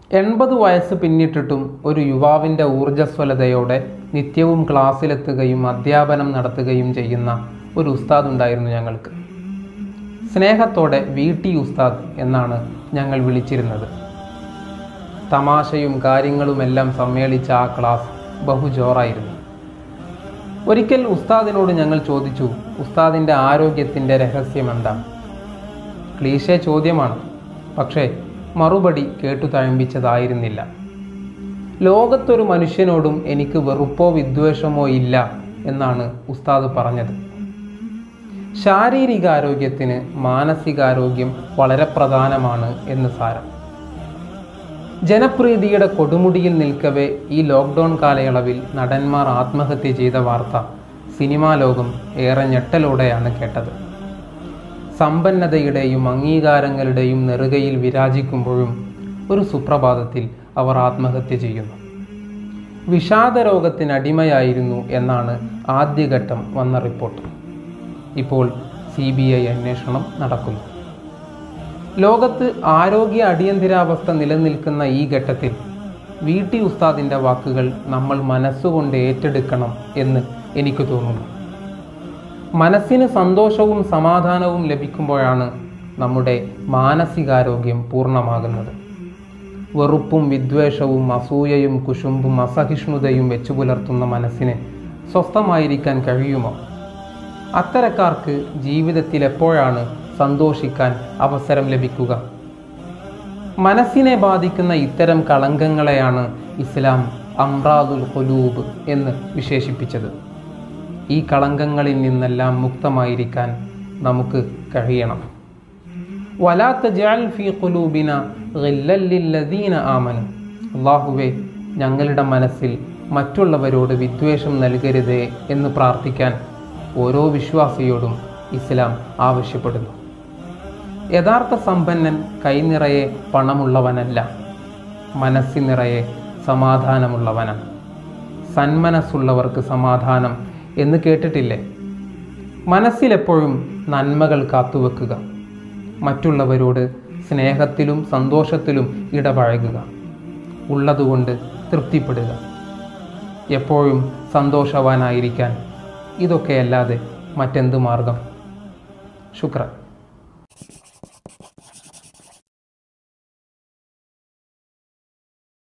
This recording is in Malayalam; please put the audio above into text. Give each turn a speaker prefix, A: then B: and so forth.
A: എൺപത് വയസ്സ് പിന്നിട്ടിട്ടും ഒരു യുവാവിൻ്റെ ഊർജ്ജസ്വലതയോടെ നിത്യവും ക്ലാസ്സിലെത്തുകയും അധ്യാപനം നടത്തുകയും ചെയ്യുന്ന ഒരു ഉസ്താദ് ഉണ്ടായിരുന്നു ഞങ്ങൾക്ക് സ്നേഹത്തോടെ വി ടി ഉസ്താദ് എന്നാണ് ഞങ്ങൾ വിളിച്ചിരുന്നത് തമാശയും കാര്യങ്ങളുമെല്ലാം സമ്മേളിച്ച ആ ക്ലാസ് ബഹുജോറായിരുന്നു ഒരിക്കൽ ഉസ്താദിനോട് ഞങ്ങൾ ചോദിച്ചു ഉസ്താദിൻ്റെ ആരോഗ്യത്തിൻ്റെ രഹസ്യം എന്താണ് ക്ലീശേ ചോദ്യമാണ് പക്ഷേ മറുപടി കേട്ടു തഴമ്പിച്ചതായിരുന്നില്ല ലോകത്തൊരു മനുഷ്യനോടും എനിക്ക് വെറുപ്പോ വിദ്വേഷമോ ഇല്ല എന്നാണ് ഉസ്താദ് പറഞ്ഞത് ശാരീരികാരോഗ്യത്തിന് മാനസികാരോഗ്യം വളരെ പ്രധാനമാണ് എന്ന് സാരം ജനപ്രീതിയുടെ കൊടുമുടിയിൽ നിൽക്കവേ ഈ ലോക്ക്ഡൗൺ കാലയളവിൽ നടന്മാർ ആത്മഹത്യ ചെയ്ത വാർത്ത സിനിമാ ലോകം ഏറെ ഞെട്ടലോടെയാണ് കേട്ടത് സമ്പന്നതയുടെയും അംഗീകാരങ്ങളുടെയും നെറുകയിൽ വിരാജിക്കുമ്പോഴും ഒരു സുപ്രഭാതത്തിൽ അവർ ആത്മഹത്യ ചെയ്യുന്നു വിഷാദ രോഗത്തിനടിമയായിരുന്നു എന്നാണ് ആദ്യഘട്ടം വന്ന റിപ്പോർട്ട് ഇപ്പോൾ സി ബി ഐ അന്വേഷണം നടക്കുന്നു ലോകത്ത് ആരോഗ്യ അടിയന്തരാവസ്ഥ നിലനിൽക്കുന്ന ഈ ഘട്ടത്തിൽ വി ടി ഉസ്താദിൻ്റെ വാക്കുകൾ നമ്മൾ മനസ്സുകൊണ്ട് ഏറ്റെടുക്കണം എന്ന് എനിക്ക് തോന്നുന്നു മനസ്സിന് സന്തോഷവും സമാധാനവും ലഭിക്കുമ്പോഴാണ് നമ്മുടെ മാനസികാരോഗ്യം പൂർണ്ണമാകുന്നത് വെറുപ്പും വിദ്വേഷവും അസൂയയും കുശുമ്പും അസഹിഷ്ണുതയും വെച്ചു പുലർത്തുന്ന മനസ്സിന് സ്വസ്ഥമായിരിക്കാൻ കഴിയുമോ അത്തരക്കാർക്ക് ജീവിതത്തിൽ എപ്പോഴാണ് സന്തോഷിക്കാൻ അവസരം ലഭിക്കുക മനസ്സിനെ ബാധിക്കുന്ന ഇത്തരം കളങ്കങ്ങളെയാണ് ഇസ്ലാം അമ്രാദുൽ ഖുലൂബ് എന്ന് വിശേഷിപ്പിച്ചത് ഈ കളങ്കങ്ങളിൽ നിന്നെല്ലാം മുക്തമായിരിക്കാൻ നമുക്ക് കഴിയണം വലാത്ത ജാൽ ഫി ഖുലൂബിന ഗില്ലല്ലില്ലദീന ആമനു അള്ളാഹുവെ ഞങ്ങളുടെ മനസ്സിൽ മറ്റുള്ളവരോട് വിദ്വേഷം നൽകരുതേ എന്ന് പ്രാർത്ഥിക്കാൻ ഓരോ വിശ്വാസിയോടും ഇസ്ലാം ആവശ്യപ്പെടുന്നു യഥാർത്ഥ സമ്പന്നൻ കൈനിറയെ പണമുള്ളവനല്ല മനസ്സിൽ നിറയെ സമാധാനമുള്ളവനാണ് സന്മനസ്സുള്ളവർക്ക് സമാധാനം എന്ന് കേട്ടിട്ടില്ലേ മനസ്സിലെപ്പോഴും നന്മകൾ കാത്തുവെക്കുക മറ്റുള്ളവരോട് സ്നേഹത്തിലും സന്തോഷത്തിലും ഇടപഴകുക ഉള്ളതുകൊണ്ട് തൃപ്തിപ്പെടുക എപ്പോഴും സന്തോഷവാനായിരിക്കാൻ ഇതൊക്കെയല്ലാതെ മറ്റെന്ത് മാർഗം ശുക്രൻ